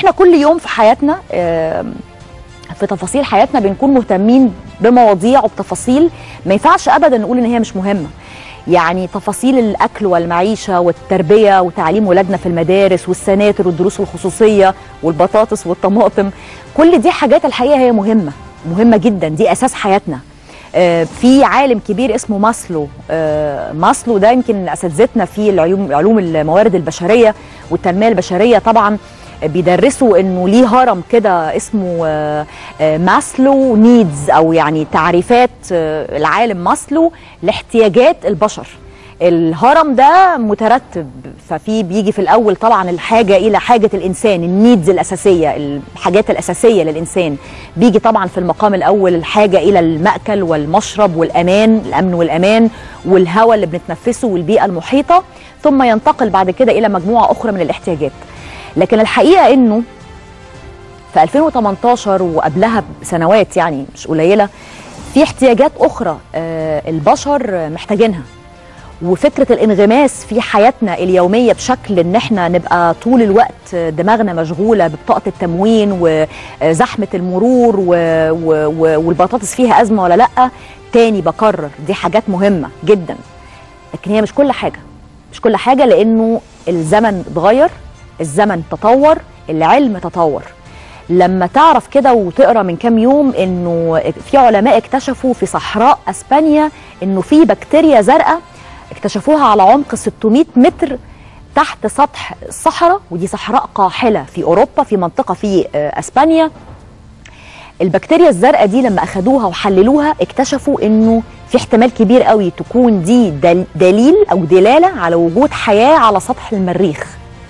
احنا كل يوم في حياتنا آم، في تفاصيل حياتنا بنكون مهتمين بمواضيع وبتفاصيل ما ينفعش ابدا نقول ان هي مش مهمه يعني تفاصيل الاكل والمعيشه والتربيه وتعليم ولادنا في المدارس والسناتر والدروس الخصوصيه والبطاطس والطماطم كل دي حاجات الحقيقه هي مهمه مهمه جدا دي اساس حياتنا آه، في عالم كبير اسمه ماسلو آه، ماسلو ده يمكن اساتذتنا في العلوم علوم الموارد البشريه والتنميه البشريه طبعا بيدرسوا انه ليه هرم كده اسمه آه، آه، ماسلو نيدز او يعني تعريفات آه، العالم ماسلو لاحتياجات البشر الهرم ده مترتب ففي بيجي في الاول طبعا الحاجه الى حاجه الانسان النيدز الاساسيه الحاجات الاساسيه للانسان بيجي طبعا في المقام الاول الحاجه الى الماكل والمشرب والامان الامن والامان والهواء اللي بنتنفسه والبيئه المحيطه ثم ينتقل بعد كده الى مجموعه اخرى من الاحتياجات لكن الحقيقه انه في 2018 وقبلها بسنوات يعني مش قليله في احتياجات اخرى آه، البشر محتاجينها وفكره الانغماس في حياتنا اليوميه بشكل ان احنا نبقى طول الوقت دماغنا مشغوله ببطاقه التموين وزحمه المرور و... و... و... والبطاطس فيها ازمه ولا لا تاني بكرر دي حاجات مهمه جدا لكن هي مش كل حاجه مش كل حاجه لانه الزمن اتغير الزمن تطور العلم تطور لما تعرف كده وتقرا من كام يوم انه في علماء اكتشفوا في صحراء اسبانيا انه في بكتيريا زرقاء اكتشفوها على عمق 600 متر تحت سطح الصحراء ودي صحراء قاحله في اوروبا في منطقه في آه، اسبانيا البكتيريا الزرقاء دي لما اخدوها وحللوها اكتشفوا انه في احتمال كبير قوي تكون دي دل- دليل او دلاله على وجود حياه على سطح المريخ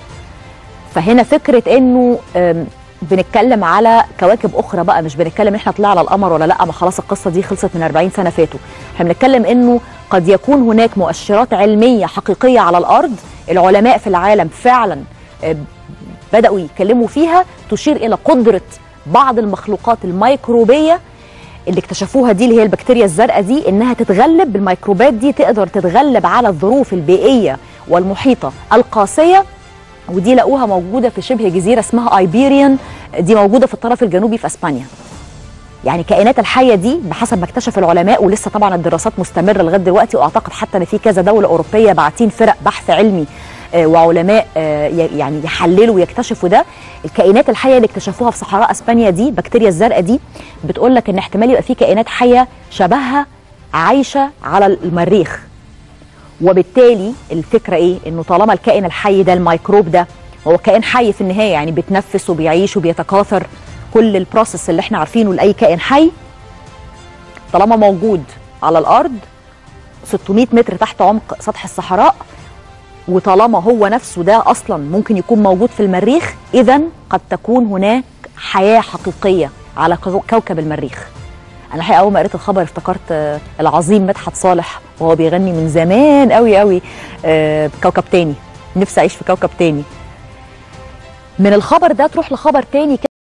فهنا فكره انه آم، بنتكلم على كواكب اخرى بقى مش بنتكلم ان احنا طلعنا على القمر ولا لا ما خلاص القصه دي خلصت من 40 سنه فاتوا احنا بنتكلم انه قد يكون هناك مؤشرات علميه حقيقيه على الارض العلماء في العالم فعلا آه، بداوا يتكلموا فيها تشير الى قدره بعض المخلوقات الميكروبيه اللي اكتشفوها دي اللي هي البكتيريا الزرقاء دي انها تتغلب بالميكروبات دي تقدر تتغلب على الظروف البيئيه والمحيطه القاسيه ودي لقوها موجوده في شبه جزيره اسمها ايبيريان دي موجوده في الطرف الجنوبي في اسبانيا يعني الكائنات الحيه دي بحسب ما اكتشف العلماء ولسه طبعا الدراسات مستمره لغايه دلوقتي واعتقد حتى ان في كذا دوله اوروبيه باعتين فرق بحث علمي آه، وعلماء آه، ي- يعني يحللوا ويكتشفوا ده الكائنات الحيه اللي اكتشفوها في صحراء اسبانيا دي بكتيريا الزرقاء دي بتقول لك ان احتمال يبقى في كائنات حيه شبهها عايشه على المريخ وبالتالي الفكره ايه انه طالما الكائن الحي ده الميكروب ده هو كائن حي في النهايه يعني بيتنفس وبيعيش وبيتكاثر كل البروسيس اللي احنا عارفينه لاي كائن حي طالما موجود على الارض 600 متر تحت عمق سطح الصحراء وطالما هو نفسه ده اصلا ممكن يكون موجود في المريخ اذا قد تكون هناك حياه حقيقيه على كو- كوكب المريخ انا الحقيقه اول ما قريت الخبر افتكرت آه، العظيم مدحت صالح وهو بيغني من زمان قوي قوي آه، كوكب تاني نفسي اعيش في كوكب تاني من الخبر ده تروح لخبر تاني